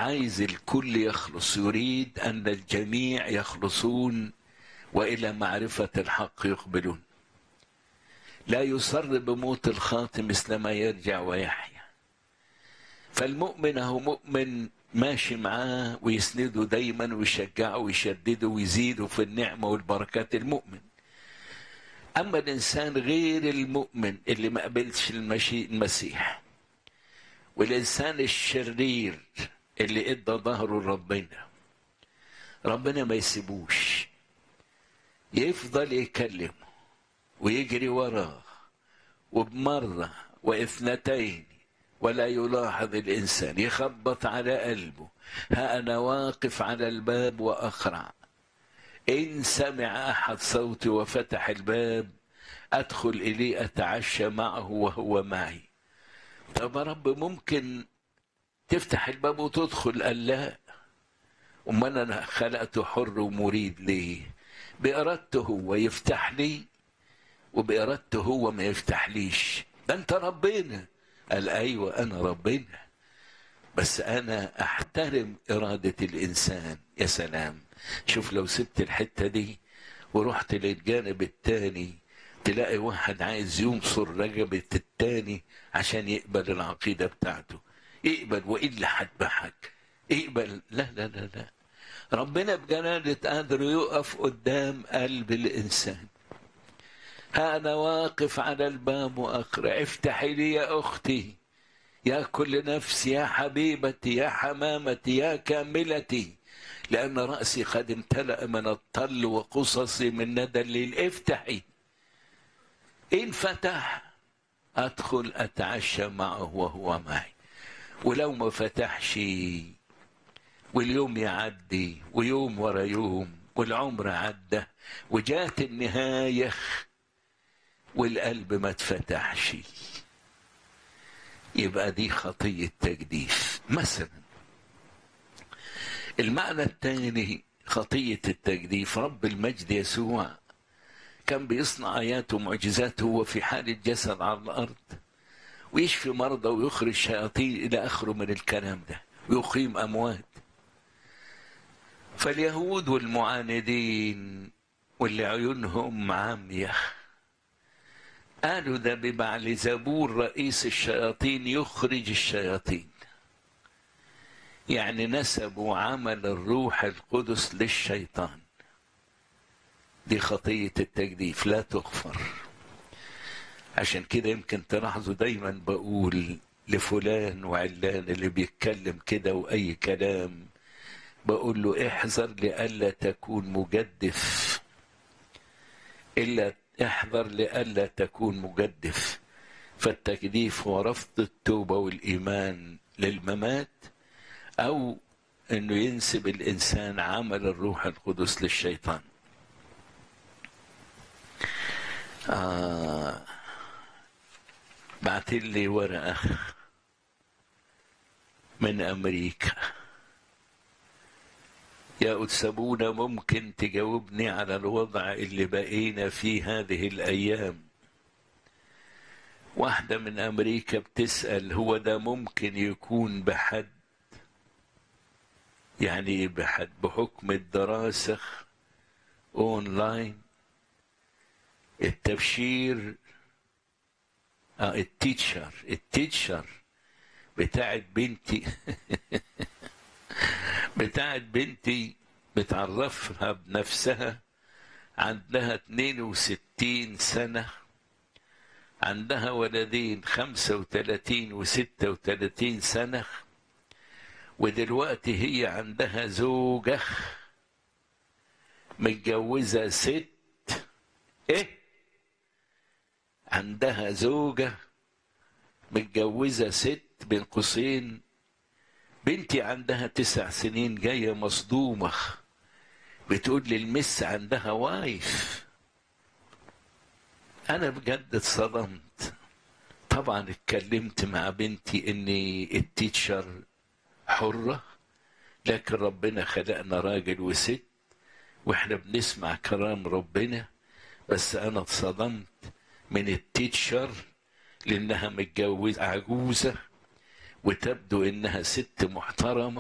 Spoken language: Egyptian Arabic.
عايز الكل يخلص يريد أن الجميع يخلصون وإلى معرفة الحق يقبلون لا يسر بموت الخاطئ مثلما يرجع ويحيا فالمؤمن هو مؤمن ماشي معاه ويسنده دايما ويشجعه ويشدده ويزيده في النعمة والبركات المؤمن أما الإنسان غير المؤمن اللي ما قبلش المشي المسيح والإنسان الشرير اللي ادى ظهره لربنا ربنا ما يسيبوش يفضل يكلمه ويجري وراه وبمرة واثنتين ولا يلاحظ الإنسان يخبط على قلبه ها أنا واقف على الباب وأخرع إن سمع أحد صوتي وفتح الباب أدخل إليه أتعشى معه وهو معي طب يا رب ممكن تفتح الباب وتدخل قال لا أمال أنا خلقته حر ومريد ليه بإرادته هو يفتح لي وبإرادته هو ما يفتحليش ده أنت ربنا قال أيوة أنا ربنا بس أنا أحترم إرادة الإنسان يا سلام شوف لو سبت الحتة دي ورحت للجانب التاني تلاقي واحد عايز ينصر رقبة التاني عشان يقبل العقيدة بتاعته اقبل وإلا هتبحك اقبل لا لا لا لا ربنا بجلالة قادر يقف قدام قلب الإنسان ها أنا واقف على الباب وأقرأ افتحي لي يا أختي يا كل نفس يا حبيبتي يا حمامتي يا كاملتي لأن رأسي قد امتلأ من الطل وقصصي من ندى الليل افتحي إن فتح أدخل أتعشى معه وهو معي ولو ما فتحش واليوم يعدي ويوم ورا يوم والعمر عدى وجات النهاية والقلب ما اتفتحش يبقى دي خطية تجديف مثلا المعنى الثاني خطية التجديف رب المجد يسوع كان بيصنع آيات ومعجزات هو في حال الجسد على الأرض ويشفي مرضى ويخرج شياطين إلى آخره من الكلام ده ويقيم أموات فاليهود والمعاندين واللي عيونهم عامية قالوا ده ببعل زبور رئيس الشياطين يخرج الشياطين يعني نسبوا عمل الروح القدس للشيطان دي خطية التجديف لا تغفر عشان كده يمكن تلاحظوا دايما بقول لفلان وعلان اللي بيتكلم كده وأي كلام بقول له احذر لئلا تكون مجدف إلا احذر لئلا تكون مجدف فالتجديف هو رفض التوبة والإيمان للممات أو أنه ينسب الإنسان عمل الروح القدس للشيطان آه بعت لي ورقة من أمريكا يا أتسبونا ممكن تجاوبني على الوضع اللي بقينا فيه هذه الأيام واحدة من أمريكا بتسأل هو ده ممكن يكون بحد يعني إيه بحد بحكم الدراسة أونلاين التبشير آه التيتشر التيتشر بتاعت بنتي بتاعت بنتي بتعرفها بنفسها عندها 62 سنة عندها ولدين 35 و 36 سنة ودلوقتي هي عندها زوجة متجوزة ست ايه عندها زوجة متجوزة ست بين قوسين بنتي عندها تسع سنين جاية مصدومة بتقول لي المس عندها وايف أنا بجد اتصدمت طبعا اتكلمت مع بنتي إن التيتشر حرة لكن ربنا خلقنا راجل وست واحنا بنسمع كلام ربنا بس أنا اتصدمت من التيتشر لأنها متجوزة عجوزة وتبدو إنها ست محترمة